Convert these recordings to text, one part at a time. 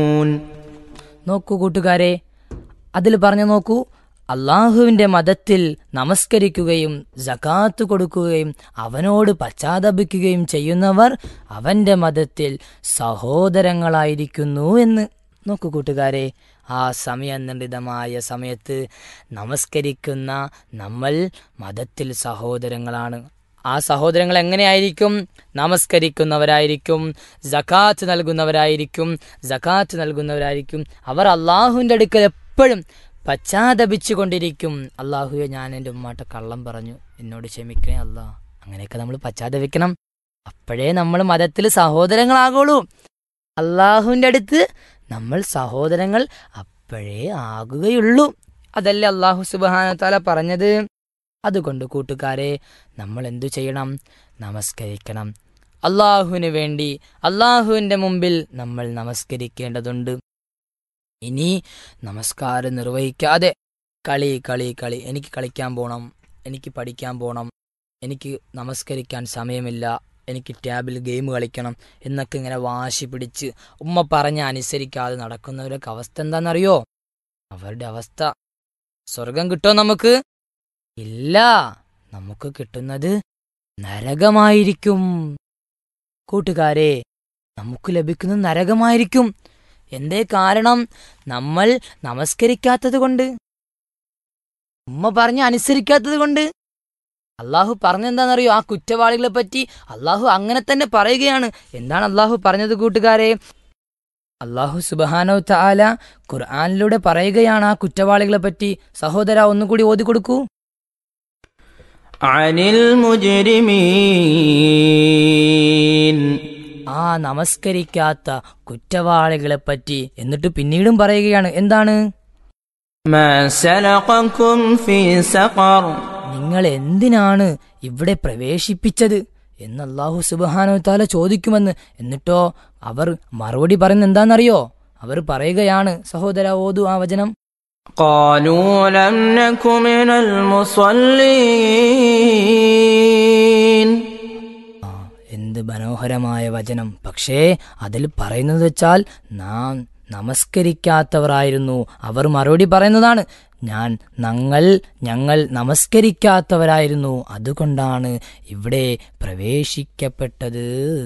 നോക്കൂ കൂട്ടുകാരെ അതിൽ പറഞ്ഞു നോക്കൂ അള്ളാഹുവിന്റെ മതത്തിൽ നമസ്കരിക്കുകയും ജക്കാത്ത് കൊടുക്കുകയും അവനോട് പശ്ചാത്തപിക്കുകയും ചെയ്യുന്നവർ അവന്റെ മതത്തിൽ സഹോദരങ്ങളായിരിക്കുന്നു എന്ന് നോക്കൂ കൂട്ടുകാരെ ആ സമയനിർണിതമായ സമയത്ത് നമസ്കരിക്കുന്ന നമ്മൾ മതത്തിൽ സഹോദരങ്ങളാണ് ആ സഹോദരങ്ങൾ എങ്ങനെയായിരിക്കും നമസ്കരിക്കുന്നവരായിരിക്കും ജക്കാത്ത് നൽകുന്നവരായിരിക്കും ജക്കാത്ത് നൽകുന്നവരായിരിക്കും അവർ അള്ളാഹുവിൻ്റെ അടുക്കൽ എപ്പോഴും പശ്ചാത്തപിച്ചു കൊണ്ടിരിക്കും അള്ളാഹുവെ ഞാൻ എൻ്റെ ഉമ്മാட்ட കള്ളം പറഞ്ഞു എന്നോട് ക്ഷമിക്കണേ അല്ലാ അങ്ങനെയൊക്കെ നമ്മൾ പശ്ചാത്തപിക്കണം അപ്പോഴേ നമ്മൾ മതത്തിൽ സഹോദരങ്ങളാകുള്ളൂ അള്ളാഹുവിൻ്റെ അടുത്ത് നമ്മൾ സഹോദരങ്ങൾ അപ്പോഴേ ആകുകയുള്ളൂ അതല്ലേ അള്ളാഹു സുബാന പറഞ്ഞത് അതുകൊണ്ട് കൂട്ടുകാരെ നമ്മൾ എന്തു ചെയ്യണം നമസ്കരിക്കണം അള്ളാഹുവിന് വേണ്ടി അള്ളാഹുവിൻ്റെ മുമ്പിൽ നമ്മൾ നമസ്കരിക്കേണ്ടതുണ്ട് ഇനി നമസ്കാരം നിർവഹിക്കാതെ കളി കളി കളി എനിക്ക് കളിക്കാൻ പോകണം എനിക്ക് പഠിക്കാൻ പോകണം എനിക്ക് നമസ്കരിക്കാൻ സമയമില്ല എനിക്ക് ടാബിൽ ഗെയിം കളിക്കണം എന്നൊക്കെ ഇങ്ങനെ വാശി പിടിച്ച് ഉമ്മ പറഞ്ഞ അനുസരിക്കാതെ നടക്കുന്നവരൊക്കെ അവസ്ഥ എന്താണെന്നറിയോ അവരുടെ അവസ്ഥ സ്വർഗം കിട്ടുമോ നമുക്ക് ഇല്ല നമുക്ക് കിട്ടുന്നത് നരകമായിരിക്കും കൂട്ടുകാരെ നമുക്ക് ലഭിക്കുന്നത് നരകമായിരിക്കും എന്തേ കാരണം നമ്മൾ നമസ്കരിക്കാത്തത് കൊണ്ട് ഉമ്മ പറഞ്ഞ അനുസരിക്കാത്തത് കൊണ്ട് അള്ളാഹു പറഞ്ഞെന്താണെന്നറിയോ ആ കുറ്റവാളികളെ പറ്റി അള്ളാഹു അങ്ങനെ തന്നെ പറയുകയാണ് എന്താണ് അള്ളാഹു പറഞ്ഞത് കൂട്ടുകാരെ അള്ളാഹു സുബഹാനോ താല ഖുർആാനിലൂടെ പറയുകയാണ് ആ കുറ്റവാളികളെ പറ്റി സഹോദര ഒന്നുകൂടി ഓതി കൊടുക്കൂ عن المجرمين ആ നമസ്കരിക്കാത്ത കുറ്റവാളികളെ പറ്റി എന്നിട്ട് പിന്നീടും പറയുകയാണ് എന്താണ് ما سلقكم في سقر നിങ്ങൾ എന്തിനാണ് ഇവിടെ പ്രവേശിപ്പിച്ചത് എന്ന് അള്ളാഹു സുബാനോ താല ചോദിക്കുമെന്ന് എന്നിട്ടോ അവർ മറുപടി പറയുന്നത് എന്താണെന്നറിയോ അവർ പറയുകയാണ് സഹോദര ഓതു ആ വചനം قالوا لم نك من المصلين ആ എന്ത് മനോഹരമായ വചനം പക്ഷേ അതിൽ പറയുന്നത് വെച്ചാൽ നാം നമസ്കരിക്കാത്തവരായിരുന്നു അവർ മറുപടി പറയുന്നതാണ് ഞാൻ ഞങ്ങൾ ഞങ്ങൾ നമസ്കരിക്കാത്തവരായിരുന്നു അതുകൊണ്ടാണ് ഇവിടെ പ്രവേശിക്കപ്പെട്ടത്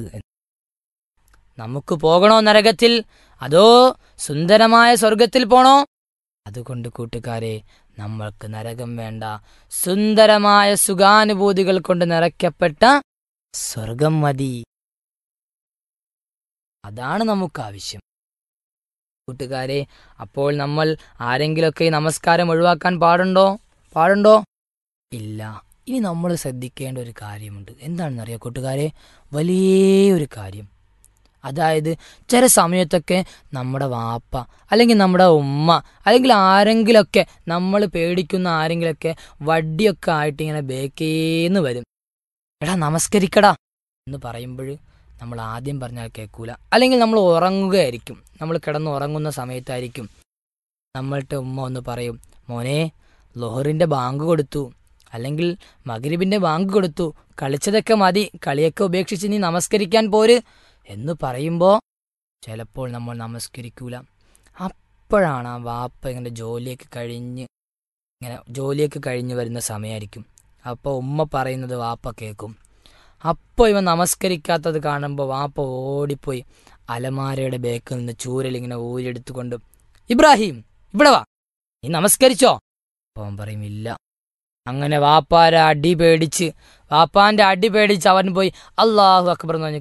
നമുക്ക് പോകണോ നരകത്തിൽ അതോ സുന്ദരമായ സ്വർഗത്തിൽ പോണോ അതുകൊണ്ട് കൂട്ടുകാരെ നമ്മൾക്ക് നരകം വേണ്ട സുന്ദരമായ സുഖാനുഭൂതികൾ കൊണ്ട് നിറയ്ക്കപ്പെട്ട സ്വർഗം മതി അതാണ് നമുക്ക് ആവശ്യം കൂട്ടുകാരെ അപ്പോൾ നമ്മൾ ആരെങ്കിലൊക്കെ ഈ നമസ്കാരം ഒഴിവാക്കാൻ പാടുണ്ടോ പാടുണ്ടോ ഇല്ല ഇനി നമ്മൾ ശ്രദ്ധിക്കേണ്ട ഒരു കാര്യമുണ്ട് എന്താണെന്നറിയോ കൂട്ടുകാരെ വലിയൊരു കാര്യം അതായത് ചില സമയത്തൊക്കെ നമ്മുടെ വാപ്പ അല്ലെങ്കിൽ നമ്മുടെ ഉമ്മ അല്ലെങ്കിൽ ആരെങ്കിലൊക്കെ നമ്മൾ പേടിക്കുന്ന ആരെങ്കിലൊക്കെ വടിയൊക്കെ ആയിട്ട് ഇങ്ങനെ ബേക്കേന്ന് വരും എടാ നമസ്കരിക്കടാ എന്ന് പറയുമ്പോൾ നമ്മൾ ആദ്യം പറഞ്ഞാൽ കേൾക്കൂല അല്ലെങ്കിൽ നമ്മൾ ഉറങ്ങുകയായിരിക്കും നമ്മൾ കിടന്ന് ഉറങ്ങുന്ന സമയത്തായിരിക്കും നമ്മളുടെ ഉമ്മ ഒന്ന് പറയും മോനെ ലോഹറിൻ്റെ ബാങ്ക് കൊടുത്തു അല്ലെങ്കിൽ മകരിബിൻ്റെ ബാങ്ക് കൊടുത്തു കളിച്ചതൊക്കെ മതി കളിയൊക്കെ ഉപേക്ഷിച്ച് നീ നമസ്കരിക്കാൻ പോര് എന്ന് പറയുമ്പോൾ ചിലപ്പോൾ നമ്മൾ നമസ്കരിക്കൂല അപ്പോഴാണ് ആ വാപ്പ ഇങ്ങനെ ജോലിയൊക്കെ കഴിഞ്ഞ് ഇങ്ങനെ ജോലിയൊക്കെ കഴിഞ്ഞ് വരുന്ന സമയമായിരിക്കും അപ്പോൾ ഉമ്മ പറയുന്നത് വാപ്പ കേൾക്കും അപ്പോൾ ഇവൻ നമസ്കരിക്കാത്തത് കാണുമ്പോൾ വാപ്പ ഓടിപ്പോയി അലമാരയുടെ ബേക്കിൽ നിന്ന് ചൂരൽ ഇങ്ങനെ ഊരിയെടുത്തുകൊണ്ട് ഇബ്രാഹിം ഇവിടെ വാ നീ നമസ്കരിച്ചോ അപ്പോൾ അവൻ പറയും ഇല്ല അങ്ങനെ വാപ്പാരെ അടി പേടിച്ച് വാപ്പാന്റെ അടി പേടിച്ച് അവൻ പോയി അള്ളാഹു അക്ബർ എന്ന് പറഞ്ഞ്